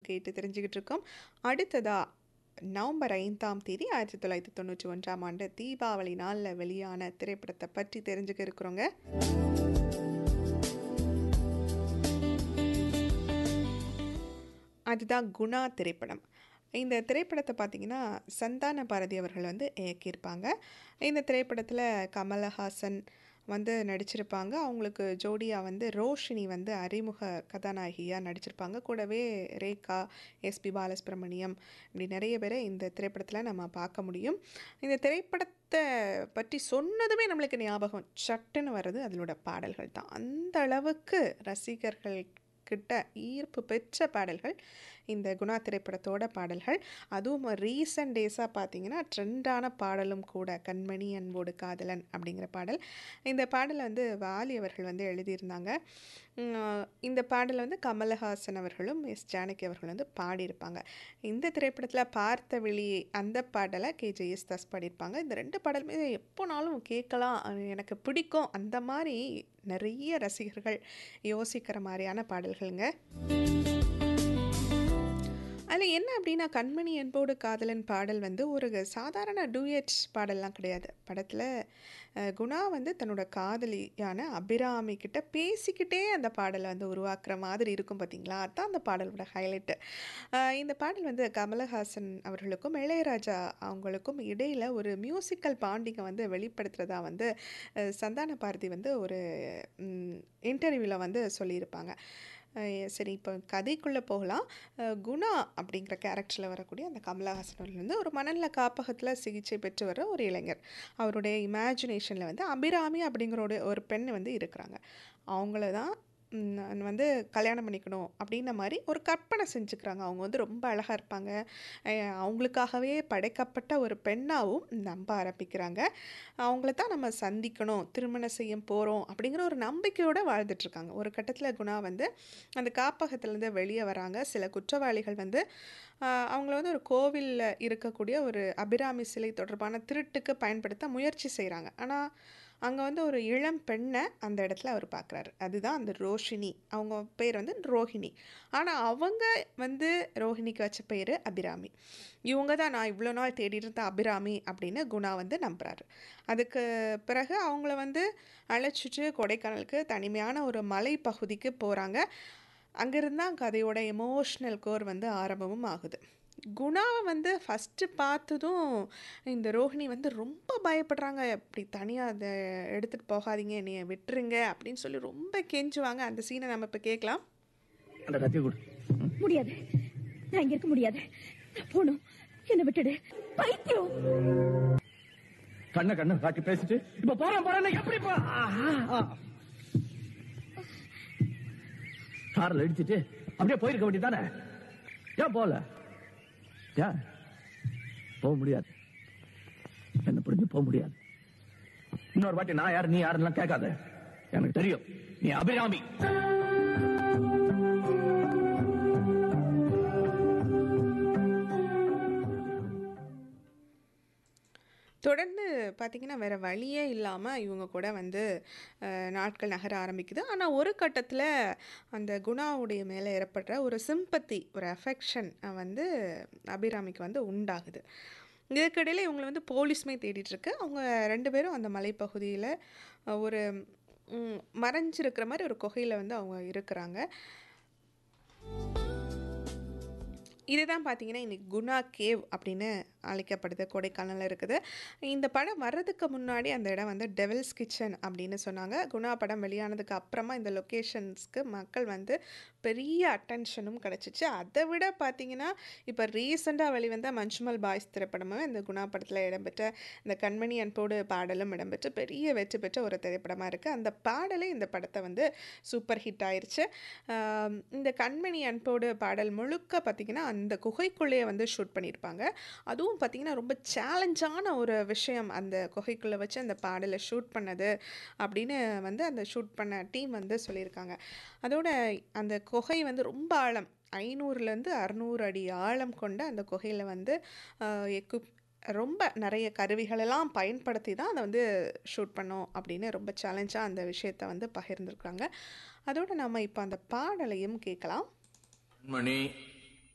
கேட்டு தெரிஞ்சுக்கிட்டு இருக்கோம் அடுத்ததா நவம்பர் ஐந்தாம் தேதி ஆயிரத்தி தொள்ளாயிரத்தி தொண்ணூற்றி ஒன்றாம் ஆண்டு தீபாவளி நாளில் வெளியான திரைப்படத்தை பற்றி தெரிஞ்சுக்க இருக்கிறோங்க அதுதான் குணா திரைப்படம் இந்த திரைப்படத்தை பார்த்தீங்கன்னா சந்தான பாரதி அவர்கள் வந்து இயக்கியிருப்பாங்க இந்த திரைப்படத்தில் கமலஹாசன் வந்து நடிச்சிருப்பாங்க அவங்களுக்கு ஜோடியாக வந்து ரோஷினி வந்து அறிமுக கதாநாயகியாக நடிச்சிருப்பாங்க கூடவே ரேகா எஸ்பி பாலசுப்ரமணியம் இப்படி நிறைய பேரை இந்த திரைப்படத்தில் நம்ம பார்க்க முடியும் இந்த திரைப்படத்தை பற்றி சொன்னதுமே நம்மளுக்கு ஞாபகம் சட்டுன்னு வர்றது அதனோட பாடல்கள் தான் அந்த அளவுக்கு ரசிகர்கள் கிட்ட ஈர்ப்பு பெற்ற பாடல்கள் இந்த குணா திரைப்படத்தோட பாடல்கள் அதுவும் ரீசன்ட் டேஸாக பார்த்தீங்கன்னா ட்ரெண்டான பாடலும் கூட கண்மணி அன்போடு காதலன் அப்படிங்கிற பாடல் இந்த பாடலை வந்து வாலி அவர்கள் வந்து எழுதியிருந்தாங்க உம், இந்த பாடலை வந்து கமலஹாசன் அவர்களும் எஸ் ஜானகி அவர்கள் வந்து பாடியிருப்பாங்க இந்த திரைப்படத்தில் பார்த்த வெளி அந்த பாடலை கே ஜெயஸ் தாஸ் பாடியிருப்பாங்க இந்த ரெண்டு பாடலுமே எப்போனாலும் கேட்கலாம் அது எனக்கு பிடிக்கும் அந்த மாதிரி நிறைய ரசிகர்கள் யோசிக்கிற மாதிரியான பாடல்கள்ங்க அதில் என்ன அப்படின்னா கண்மணி என்போடு காதலன் பாடல் வந்து ஒரு சாதாரண டூயட் பாடல்லாம் கிடையாது படத்தில் அஹ், குணா வந்து தன்னோட காதலியான அபிராமி கிட்ட பேசிக்கிட்டே அந்த பாடலை வந்து உருவாக்குற மாதிரி இருக்கும் பார்த்தீங்களா அதுதான் அந்த பாடலோட ஹைலைட்டு இந்த பாடல் வந்து கமலஹாசன் அவர்களுக்கும் இளையராஜா அவங்களுக்கும் இடையில் ஒரு மியூசிக்கல் பாண்டிங்கை வந்து வெளிப்படுத்துகிறதா வந்து அஹ், சந்தான பாரதி வந்து ஒரு இன்டர்வியூவில் வந்து சொல்லியிருப்பாங்க அஹ் சரி இப்போ கதைக்குள்ளே போகலாம் அஹ் குணா அப்படிங்கிற கேரக்டரில் வரக்கூடிய அந்த கமலஹாசன் அவர்கள் வந்து ஒரு மணல்ல காப்பகத்தில் சிகிச்சை பெற்று வர ஒரு இளைஞர் அவருடைய இமேஜினேஷனில் வந்து அபிராமி அப்படிங்கிற ஒரு ஒரு பெண் வந்து இருக்கிறாங்க அவங்கள தான் ம், நான் வந்து கல்யாணம் பண்ணிக்கணும் அப்படின்ன மாதிரி ஒரு கற்பனை செஞ்சுக்கிறாங்க அவங்க வந்து ரொம்ப அழகாக இருப்பாங்க அஹ் அவங்களுக்காகவே படைக்கப்பட்ட ஒரு பெண்ணாகவும் நம்ப ஆரம்பிக்கிறாங்க அவங்கள தான் நம்ம சந்திக்கணும் திருமணம் செய்ய போகிறோம் அப்படிங்கிற ஒரு நம்பிக்கையோடு வாழ்ந்துட்டுருக்காங்க ஒரு கட்டத்தில் குணா வந்து அந்த காப்பகத்துலேருந்து வெளியே வராங்க சில குற்றவாளிகள் வந்து ஆஹ், அவங்கள வந்து ஒரு கோவிலில் இருக்கக்கூடிய ஒரு அபிராமி சிலை தொடர்பான திருட்டுக்கு பயன்படுத்த முயற்சி செய்கிறாங்க ஆனால் அங்கே வந்து ஒரு இளம் பெண்ணை அந்த இடத்துல அவர் பார்க்குறாரு அதுதான் அந்த ரோஷினி அவங்க பேர் வந்து ரோஹிணி ஆனால் அவங்க வந்து ரோஹிணிக்கு வச்ச பேர் அபிராமி இவங்க தான் நான் இவ்வளோ நாள் தேடிட்டு இருந்த அபிராமி அப்படின்னு குணா வந்து நம்புறாரு அதுக்கு பிறகு அவங்கள வந்து அழைச்சிட்டு கொடைக்கானலுக்கு தனிமையான ஒரு மலை பகுதிக்கு போகிறாங்க அங்கிருந்து தான் கதையோட எமோஷ்னல் கோர் வந்து ஆரம்பமும் ஆகுது குணாவை வந்து ஃபஸ்ட்டு பார்த்ததும் இந்த ரோஹிணி வந்து ரொம்ப பயப்படுறாங்க இப்படி தனியாக அதை எடுத்துகிட்டு போகாதீங்க என்னைய விட்டுருங்க அப்படின்னு சொல்லி ரொம்ப கெஞ்சுவாங்க அந்த சீனை நம்ம இப்போ கேட்கலாம் அந்த கத்தி கொடு முடியாது நான் இங்க இருக்க முடியாது நான் போகணும் என்ன விட்டுடு பைத்தியம் கண்ண கண்ண காட்டி பேசிட்டு இப்ப போறேன் போறேன்னு எப்படி போ ஆஹா, ஆ. கார்ல இடிச்சிட்டு அப்படியே போயிருக்க வேண்டியதானே ஏன் போல ஏன் போக முடியாது என்ன புரிஞ்சு போக முடியாது இன்னொரு வாட்டி நான் யாரு நீ யாருன்னு கேட்காத எனக்கு தெரியும் நீ அபிராமி தொடர்ந்து பார்த்திங்கன்னா வேறு வழியே இல்லாமல் இவங்க கூட வந்து அஹ், நாட்கள் நகர ஆரம்பிக்குது ஆனால் ஒரு கட்டத்தில் அந்த குணாவுடைய மேலே ஏற்படுற ஒரு சிம்பத்தி ஒரு அஃபெக்ஷன் வந்து அபிராமிக்கு வந்து உண்டாகுது இதுக்கிடையில் இவங்களை வந்து போலீஸுமே தேடிட்டு இருக்கு அவங்க ரெண்டு பேரும் அந்த மலைப்பகுதியில் ஒரு ம், மறைஞ்சிருக்கிற மாதிரி ஒரு குகையில் வந்து அவங்க இருக்கிறாங்க இதுதான் பார்த்தீங்கன்னா இன்னைக்கு குணா கேவ் அப்படின்னு அழைக்கப்படுது கொடைக்கானலில் இருக்குது இந்த படம் வர்றதுக்கு முன்னாடி அந்த இடம் வந்து டெவில்ஸ் கிச்சன் அப்படின்னு சொன்னாங்க குணா படம் வெளியானதுக்கு அப்புறமா இந்த லொக்கேஷன்ஸ்க்கு மக்கள் வந்து பெரிய அட்டென்ஷனும் கிடச்சிச்சு அதை விட பார்த்தீங்கன்னா இப்போ ரீசெண்டாக வெளிவந்த மஞ்சுமல் பாய்ஸ் திரைப்படமும் இந்த குணா படத்தில் இடம்பெற்ற இந்த கண்மணி அன்போடு பாடலும் இடம்பெற்று பெரிய வெற்றி பெற்ற ஒரு திரைப்படமாக இருக்குது அந்த பாடலே இந்த படத்தை வந்து சூப்பர் ஹிட் ஆயிருச்சு ஆம், இந்த கண்மணி அன்போடு பாடல் முழுக்க பார்த்திங்கன்னா அந்த குகைக்குள்ளேயே வந்து ஷூட் பண்ணியிருப்பாங்க அதுவும் பார்த்திங்கன்னா ரொம்ப சேலஞ்சான ஒரு விஷயம் அந்த குகைக்குள்ளே வச்சு அந்த பாடலை ஷூட் பண்ணது அப்படின்னு வந்து அந்த ஷூட் பண்ண டீம் வந்து சொல்லியிருக்காங்க அதோட அந்த குகை வந்து ரொம்ப ஆழம் ஐநூறுலேருந்து அறநூறு அடி ஆழம் கொண்ட அந்த குகையில் வந்து எக்குப் ரொம்ப நிறைய கருவிகளெல்லாம் பயன்படுத்தி தான் அதை வந்து ஷூட் பண்ணோம் அப்படின்னு ரொம்ப சேலஞ்சாக அந்த விஷயத்தை வந்து பகிர்ந்துருக்காங்க அதோட நம்ம இப்போ அந்த பாடலையும் கேட்கலாம் மணி